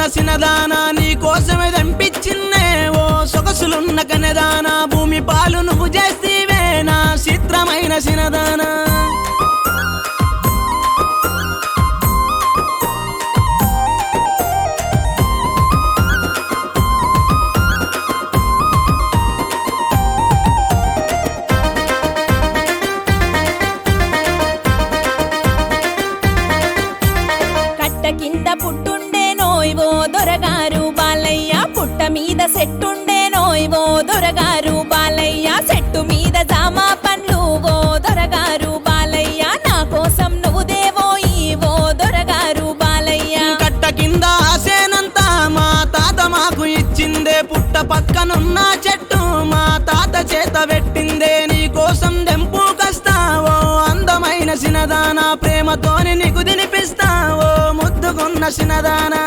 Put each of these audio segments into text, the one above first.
సినదానా నీ కోసమే తెంపించిందే ఓ సొగసులున్న కనెదానా భూమి పాలు నువ్వు చేస్తీవే నా చిత్రమైన సినదానా కట్ట కింద పుట్టుండే నోయ్వో దొరగారు బాలయ్య పుట్ట మీద సెట్టుండే నోయ్వో దొరగారు బాలయ్య సెట్టు మీద జామా పండ్లు ఓ దొరగారు బాలయ్య నా కోసం నువ్వు దేవో ఓ దొరగారు బాలయ్య కట్ట కింద ఆసేనంతా మా తాత మాకు ఇచ్చిందే పుట్ట పక్కనున్న చెట్టు మా తాత చేత పెట్టిందే నీ కోసం దెంపు కస్తావో అందమైన సినదానా ప్రేమతోని నీకు తినిపిస్తావో ముద్దుకున్న సినదానా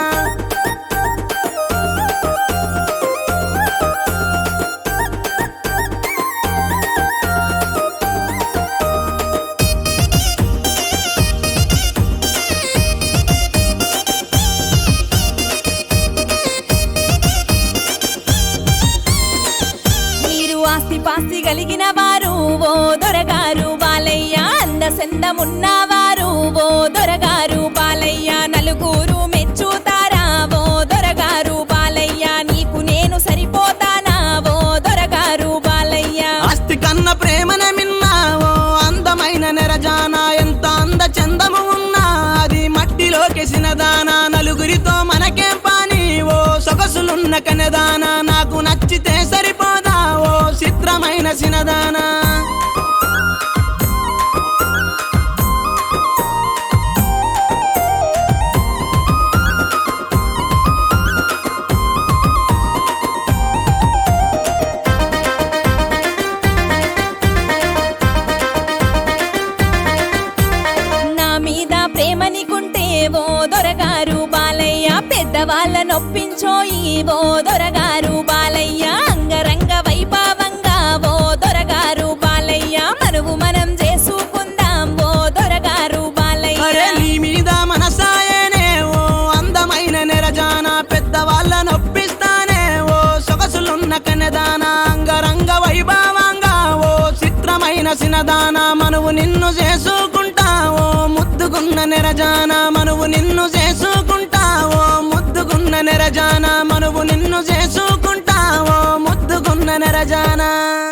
మీరు ఆస్తి పాస్తి కలిగిన వారు ఓ దొరగారు బాలయ్య అందసెందమున్నవారు ఓ దొరగారు బాలయ్య నలుగురు మెచ్చుతారా ఓ దొరగారు బాలయ్య నీకు నేను సరిపోతానా ఓ దొరగారు బాలయ్య ఆస్తి కన్న ప్రేమనే మిన్నావో అందమైన నెరజానా ఎంత అంద చందము ఉన్నా అది మట్టిలోకి సినదానా నలుగురితో మనకేం పని ఓ సొగసులున్న కనెదానా నాకు నచ్చితే సరిపోదా ఓ చిత్రమైన సినదానా నా మీద ప్రేమ నీకుంటే ఓ దొరగారు బాలయ్య పెద్దవాళ్ళ నొప్పించోయి ఓ దొరగారు బాలయ్య అంగరంగ వైభవంగా ఓ దొరగారు బాలయ్య మనువు మనం చేసుకుందాం ఓ దొరగారు అరే బాలయ్య నీ మీద మనసాయనే ఓ అందమైన నెరజానా పెద్దవాళ్ళ నొప్పిస్తానే ఓ సొగసులున్న కనెదానా అంగరంగ వైభవంగా ఓ చిత్రమైన సినదానా మనువు నిన్ను చేసుకుంటావో ముద్దుకున్న నెరజానా మనువు నిన్ను చేసుకుంటావో ముద్దుకున్న నెరజానా మనువు నిన్ను చేసుకుంటావో ముద్దుకున్న నెరజానా